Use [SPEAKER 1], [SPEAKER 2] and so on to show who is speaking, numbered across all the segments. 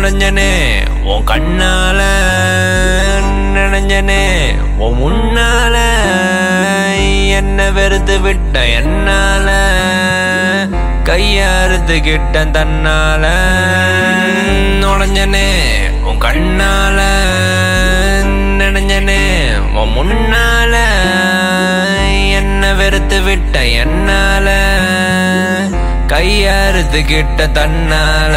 [SPEAKER 1] நுழைஞ்சனே உன் கண்ணால நினைஞ்சனே உன் முன்னால என்ன வெறுத்து விட்ட என்னால கையாறுத்து கிட்ட தன்னால நுழைஞ்சனே உன் கண்ணால நினைஞ்சனே உன் முன்னால என்ன வெறுத்து விட்ட என்னால கையாறுத்து கிட்ட தன்னால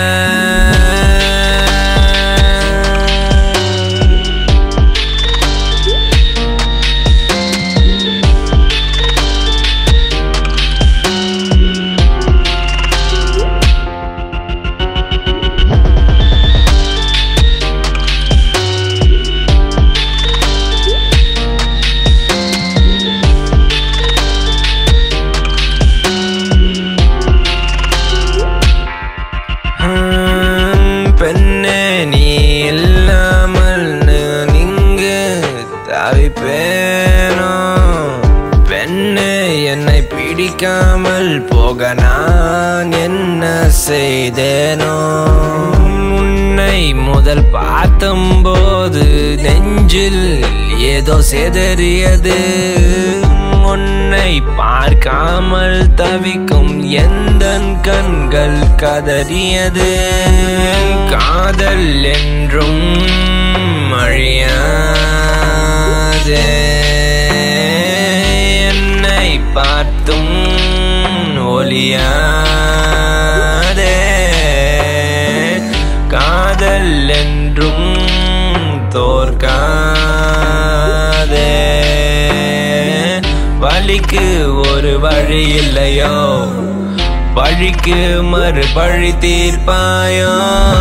[SPEAKER 1] ஹம், பெண்ணே நீ இல்லாமல் நான் இங்கு தவிப்பேனோ பெண்ணே என்னை பிடிக்காமல் போக நான் என்ன செய்தேனோ உன்னை முதல் பார்த்தம்போது நெஞ்சில் ஏதோ செதறியது உன்னை பார்க்காமல் தவிக்கும் எந்த கண்கள் கதறியது காதல் என்றும் அழியாதே என்னை பார்த்தும் ஒளியாதே காதல் என்றும் தோற்காதே வழிக்கு ஒரு வழி இல்லையோ வழிக்கு மறு பழி தீர்ப்பாயோ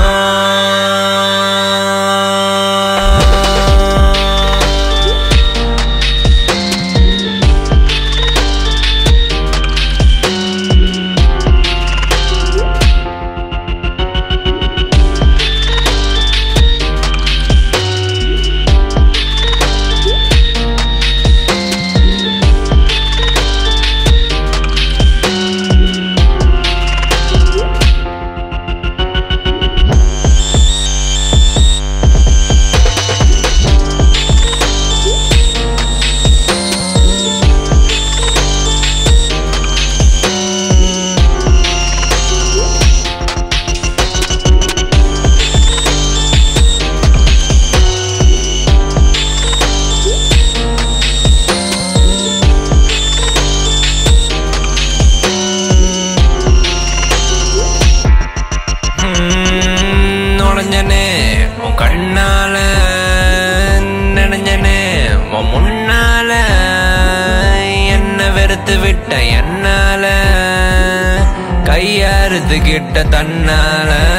[SPEAKER 1] ம், நுழைஞ்சனே உன் கண்ணால நினைஞ்சனே உன் முன்னால என்ன வெறுத்து விட்ட என்னால கையாறுத்து கிட்ட தன்னால